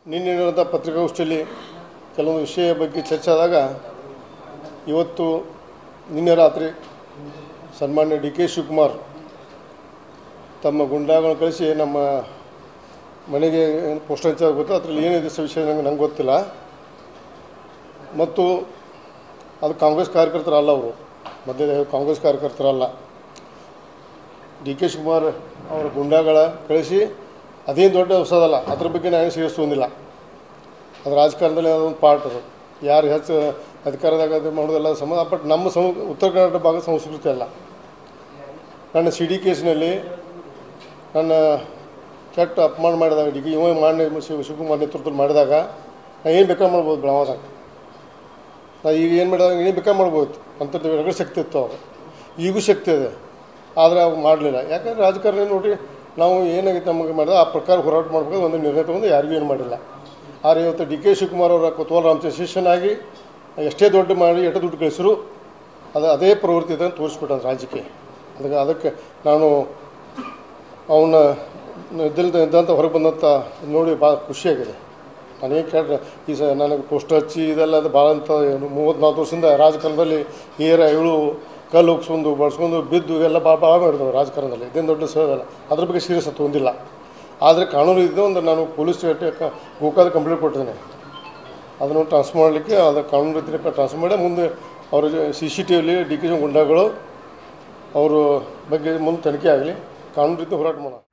ನಿನ್ನೆ ನಡೆದ ಪತ್ರಿಕಾಗೋಷ್ಠಿಯಲ್ಲಿ ಕೆಲವೊಂದು ವಿಷಯ ಬಗ್ಗೆ ಚರ್ಚೆ ಆದಾಗ ಇವತ್ತು ನಿನ್ನೆ ರಾತ್ರಿ ಸನ್ಮಾನ್ಯ ಡಿ ಕೆ ಶಿವಕುಮಾರ್ ತಮ್ಮ ಗುಂಡಾಗಳನ್ನು ಕಳಿಸಿ ನಮ್ಮ ಮನೆಗೆ ಏನು ಪೋಸ್ಟರ್ ಹಂಚಾಗ ಗೊತ್ತು ಅದರಲ್ಲಿ ಏನಿದೆ ಸ ವಿಷಯ ನಂಗೆ ನಂಗೆ ಗೊತ್ತಿಲ್ಲ ಮತ್ತು ಅದು ಕಾಂಗ್ರೆಸ್ ಕಾರ್ಯಕರ್ತರಲ್ಲ ಅವರು ಮಧ್ಯದ ಕಾಂಗ್ರೆಸ್ ಕಾರ್ಯಕರ್ತರಲ್ಲ ಡಿ ಕೆ ಶಿವಕುಮಾರ್ ಅವರ ಗುಂಡಾಗಳ ಕಳಿಸಿ ಅದೇನು ದೊಡ್ಡ ಹೊಸದಲ್ಲ ಅದ್ರ ಬಗ್ಗೆ ನಾನು ಸೀರಿಯಸ್ ತೊಗೊಂಡಿಲ್ಲ ಅದು ರಾಜಕಾರಣದಲ್ಲಿ ಅದೊಂದು ಪಾರ್ಟ್ ಅದು ಯಾರು ಹೆಚ್ಚು ಅಧಿಕಾರದಾಗ ಅದು ಮಾಡೋದೆಲ್ಲ ಸಂಬಂಧ ಬಟ್ ನಮ್ಮ ಸಂ ಉತ್ತರ ಕರ್ನಾಟಕ ಭಾಗದ ಸಂಸ್ಕೃತಿ ಅಲ್ಲ ನನ್ನ ಸಿ ಡಿ ಕೇಸ್ನಲ್ಲಿ ನನ್ನ ಕೆಟ್ಟ ಅಪಮಾನ ಮಾಡಿದಾಗ ಡಿ ಕೆ ಇವ ಮಾನ್ಯ ಶಿವ ಶಿವಕುಮಾರ್ ನೇತೃತ್ವದಲ್ಲಿ ಮಾಡಿದಾಗ ನಾ ಏನು ಬೇಕಾದ್ರೆ ಮಾಡ್ಬೋದು ಬೆಳಗಾವದಾಗ ನಾ ಈಗ ಏನು ಮಾಡಿದಾಗ ಏನು ಬೇಕಾದ್ರೆ ಮಾಡ್ಬೋದು ಅಂಥದ್ದು ಎರಡೂ ಶಕ್ತಿ ಇತ್ತು ಅವಾಗ ಈಗೂ ಶಕ್ತಿ ಇದೆ ಆದರೆ ಅವಾಗ ಮಾಡಲಿಲ್ಲ ಯಾಕಂದ್ರೆ ರಾಜಕಾರಣ ನೋಡಿರಿ ನಾವು ಏನಾಗಿತ್ತು ನಮಗೆ ಮಾಡಿದ ಆ ಪ್ರಕಾರ ಹೋರಾಟ ಮಾಡ್ಬೇಕು ಒಂದು ನಿರ್ಣಯ ತೊಗೊಂಡು ಯಾರಿಗೂ ಏನು ಮಾಡಿಲ್ಲ ಆದರೆ ಇವತ್ತು ಡಿ ಕೆ ಶಿವಕುಮಾರ್ ಅವರ ಕೊತ್ವಾಲ್ ರಾಮಚಂದ್ರ ಶಿಷ್ಯನಾಗಿ ಎಷ್ಟೇ ದೊಡ್ಡ ಮಾಡಿ ಎಷ್ಟು ದುಡ್ಡು ಕಳಿಸಿರು ಅದು ಅದೇ ಪ್ರವೃತ್ತಿ ಇದೆ ಅಂತ ತೋರಿಸ್ಬಿಟ್ಟ ರಾಜ್ಯಕ್ಕೆ ಅದಕ್ಕೆ ಅದಕ್ಕೆ ನಾನು ಅವನ್ನ ಇದ್ದಿಲ್ದ ಇದ್ದಂತ ಹೊರಗೆ ಬಂದಂಥ ನೋಡಿ ಭಾಳ ಖುಷಿಯಾಗಿದೆ ನನಗೆ ಕೇಳ್ರೆ ಈ ಸ ನನಗೆ ಪೋಸ್ಟ್ ಹಚ್ಚಿ ಇದೆಲ್ಲ ಅದು ಭಾಳ ಅಂತ ಏನು ಮೂವತ್ತ್ನಾಲ್ಕು ವರ್ಷದಿಂದ ರಾಜಕಾರಣದಲ್ಲಿ ಏರ ಇಳು ಕಲ್ಲು ಉಗ್ಸ್ಕೊಂಡು ಬಳಸ್ಕೊಂಡು ಬಿದ್ದು ಎಲ್ಲ ಭಾಳ ಭಾಳ ಮಾಡಿದ್ರು ರಾಜಕಾರಣದಲ್ಲಿ ಇದೇನು ದೊಡ್ಡ ಸೇವೆಲ್ಲ ಅದ್ರ ಬಗ್ಗೆ ಸೀರಿಯಸ್ ತೊಗೊಂಡಿಲ್ಲ ಆದರೆ ಕಾನೂನು ಇದ್ದು ಒಂದು ನಾನು ಪೊಲೀಸ್ ಸ್ಟೇಟ್ ಗೋಕಾದ ಕಂಪ್ಲೇಂಟ್ ಕೊಟ್ಟಿದ್ದೇನೆ ಅದನ್ನು ಟ್ರಾನ್ಸ್ಫರ್ ಮಾಡಲಿಕ್ಕೆ ಅದು ಕಾನೂನು ರೀತಿಯಲ್ಲಿ ಟ್ರಾನ್ಸ್ಫರ್ ಮಾಡಿ ಮುಂದೆ ಅವರು ಸಿ ಸಿ ಟಿ ವಿಲಿ ಡಿ ಕೆ ಗುಂಡಾಗಳು ಅವರು ಬಗ್ಗೆ ಮುಂದೆ ತನಿಖೆ ಆಗಲಿ ಕಾನೂನು ರೀತಿ ಹೋರಾಟ ಮಾಡೋಣ